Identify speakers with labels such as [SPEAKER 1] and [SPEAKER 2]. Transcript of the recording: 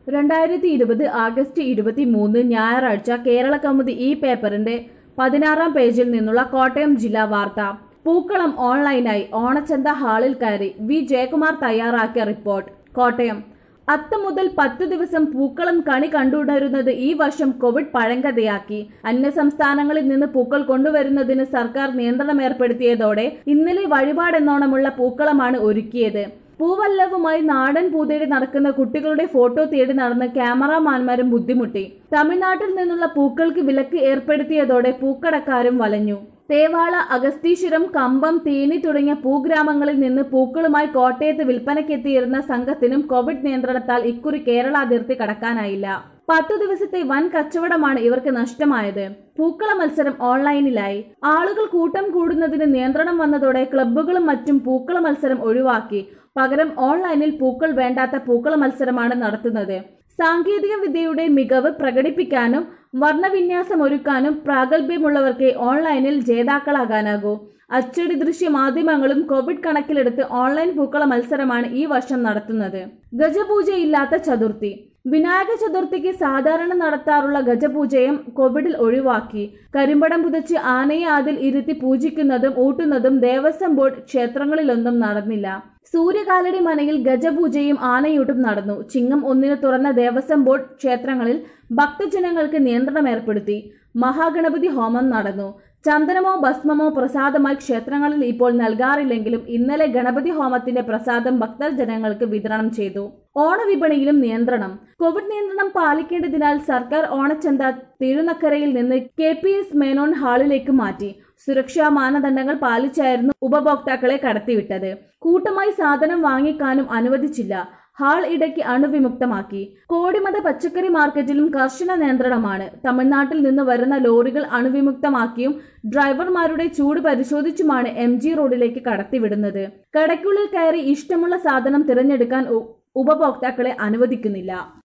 [SPEAKER 1] രണ്ടായിരത്തി ഇരുപത് ആഗസ്റ്റ് ഇരുപത്തി മൂന്ന് ഞായറാഴ്ച കേരള കൗമുദി ഈ പേപ്പറിന്റെ പതിനാറാം പേജിൽ നിന്നുള്ള കോട്ടയം ജില്ലാ വാർത്ത പൂക്കളം ഓൺലൈനായി ഓണച്ചന്ത ഹാളിൽ കയറി വി ജയകുമാർ തയ്യാറാക്കിയ റിപ്പോർട്ട് കോട്ടയം അത്ത് മുതൽ പത്തു ദിവസം പൂക്കളം കണി കണ്ടുണരുന്നത് ഈ വർഷം കോവിഡ് പഴങ്കഥയാക്കി അന്യസംസ്ഥാനങ്ങളിൽ നിന്ന് പൂക്കൾ കൊണ്ടുവരുന്നതിന് സർക്കാർ നിയന്ത്രണം ഏർപ്പെടുത്തിയതോടെ ഇന്നലെ വഴിപാടെന്നോണമുള്ള പൂക്കളമാണ് ഒരുക്കിയത് പൂവല്ലവുമായി നാടൻ പൂതേടി നടക്കുന്ന കുട്ടികളുടെ ഫോട്ടോ തേടി നടന്ന് ക്യാമറാമാൻമാരും ബുദ്ധിമുട്ടി തമിഴ്നാട്ടിൽ നിന്നുള്ള പൂക്കൾക്ക് വിലക്ക് ഏർപ്പെടുത്തിയതോടെ പൂക്കടക്കാരും വലഞ്ഞു തേവാള അഗസ്തീശ്വരം കമ്പം തേനി തുടങ്ങിയ പൂഗ്രാമങ്ങളിൽ നിന്ന് പൂക്കളുമായി കോട്ടയത്ത് വിൽപ്പനയ്ക്കെത്തിയിരുന്ന സംഘത്തിനും കോവിഡ് നിയന്ത്രണത്താൽ ഇക്കുറി കേരള അതിർത്തി കടക്കാനായില്ല പത്തു ദിവസത്തെ വൻ കച്ചവടമാണ് ഇവർക്ക് നഷ്ടമായത് പൂക്കള മത്സരം ഓൺലൈനിലായി ആളുകൾ കൂട്ടം കൂടുന്നതിന് നിയന്ത്രണം വന്നതോടെ ക്ലബ്ബുകളും മറ്റും പൂക്കള മത്സരം ഒഴിവാക്കി പകരം ഓൺലൈനിൽ പൂക്കൾ വേണ്ടാത്ത പൂക്കള മത്സരമാണ് നടത്തുന്നത് സാങ്കേതിക വിദ്യയുടെ മികവ് പ്രകടിപ്പിക്കാനും വർണ്ണവിന്യാസം ഒരുക്കാനും പ്രാഗൽഭ്യമുള്ളവർക്ക് ഓൺലൈനിൽ ജേതാക്കളാകാനാകൂ അച്ചടി ദൃശ്യ മാധ്യമങ്ങളും കോവിഡ് കണക്കിലെടുത്ത് ഓൺലൈൻ പൂക്കള മത്സരമാണ് ഈ വർഷം നടത്തുന്നത് ഗജപൂജയില്ലാത്ത ചതുർത്ഥി വിനായക ചതുർത്ഥിക്ക് സാധാരണ നടത്താറുള്ള ഗജപൂജയും കോവിഡിൽ ഒഴിവാക്കി കരിമ്പടം പുതച്ച് ആനയെ അതിൽ ഇരുത്തി പൂജിക്കുന്നതും ഊട്ടുന്നതും ദേവസ്വം ബോർഡ് ക്ഷേത്രങ്ങളിലൊന്നും നടന്നില്ല സൂര്യകാലടി മനയിൽ ഗജപൂജയും ആനയൂട്ടും നടന്നു ചിങ്ങം ഒന്നിന് തുറന്ന ദേവസ്വം ബോർഡ് ക്ഷേത്രങ്ങളിൽ ഭക്തജനങ്ങൾക്ക് നിയന്ത്രണം ഏർപ്പെടുത്തി മഹാഗണപതി ഹോമം നടന്നു ചന്ദനമോ ഭസ്മമോ പ്രസാദമായി ക്ഷേത്രങ്ങളിൽ ഇപ്പോൾ നൽകാറില്ലെങ്കിലും ഇന്നലെ ഗണപതി ഹോമത്തിന്റെ പ്രസാദം ഭക്തജനങ്ങൾക്ക് വിതരണം ചെയ്തു ഓണവിപണിയിലും നിയന്ത്രണം കോവിഡ് നിയന്ത്രണം പാലിക്കേണ്ടതിനാൽ സർക്കാർ ഓണച്ചന്ത തിരുനക്കരയിൽ നിന്ന് കെ പി എസ് മേനോൻ ഹാളിലേക്ക് മാറ്റി സുരക്ഷാ മാനദണ്ഡങ്ങൾ പാലിച്ചായിരുന്നു ഉപഭോക്താക്കളെ കടത്തിവിട്ടത് കൂട്ടമായി സാധനം വാങ്ങിക്കാനും അനുവദിച്ചില്ല ഹാൾ ഇടയ്ക്ക് അണുവിമുക്തമാക്കി കോടിമത പച്ചക്കറി മാർക്കറ്റിലും കർശന നിയന്ത്രണമാണ് തമിഴ്നാട്ടിൽ നിന്ന് വരുന്ന ലോറികൾ അണുവിമുക്തമാക്കിയും ഡ്രൈവർമാരുടെ ചൂട് പരിശോധിച്ചുമാണ് എം ജി റോഡിലേക്ക് കടത്തിവിടുന്നത് കടയ്ക്കുള്ളിൽ കയറി ഇഷ്ടമുള്ള സാധനം തിരഞ്ഞെടുക്കാൻ ഉപഭോക്താക്കളെ അനുവദിക്കുന്നില്ല